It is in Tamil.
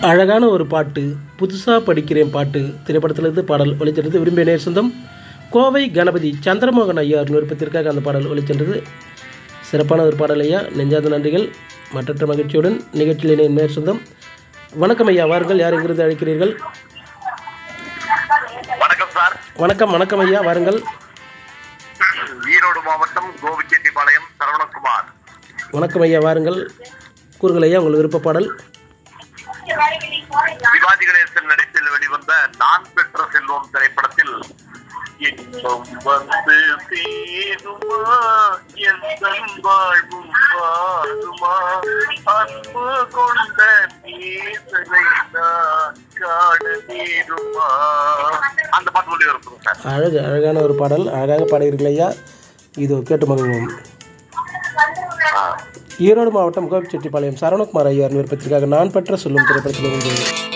அழகான ஒரு பாட்டு புதுசாக படிக்கிறேன் பாட்டு திரைப்படத்திலிருந்து பாடல் ஒளிச்சென்றது விரும்பிய நேர் சொந்தம் கோவை கணபதி சந்திரமோகன் ஐயார் விருப்பத்திற்காக அந்த பாடல் ஒளிச்சென்றது சிறப்பான ஒரு பாடல் ஐயா நெஞ்சாத நன்றிகள் மற்றற்ற மகிழ்ச்சியுடன் நிகழ்ச்சியில் இணைய நேர் சொந்தம் வணக்கம் ஐயா வாருங்கள் யார் எங்கிருந்து அழைக்கிறீர்கள் வணக்கம் சார் வணக்கம் வணக்கம் ஐயா வாருங்கள் ஈரோடு மாவட்டம் கோவிச்செட்டிப்பாளையம் சரவணகுமார் வணக்கம் ஐயா வாருங்கள் கூறுங்கள் ஐயா உங்கள் விருப்ப பாடல் சிவாஜி கணேசன் நடிப்பில் வெளிவந்த நான் பெற்ற செல்வம் திரைப்படத்தில் இன்பம் வந்து சேருமா எந்தன் வாழ்வும் வாழுமா அன்பு கொண்ட நேசரை நான் காண நேருமா அந்த பாட்டு மொழி இருக்கும் சார் அழகு அழகான ஒரு பாடல் அழகாக பாடுகிறீர்கள் ஐயா இதோ கேட்டு மகிழ்வோம் ஈரோடு மாவட்டம் கோபிச்செட்டிப்பாளையம் சரவணகுமார் ஐயார் விருப்பத்திற்காக நான் பெற்ற சொல்லும் திரைப்படத்தில் இருந்து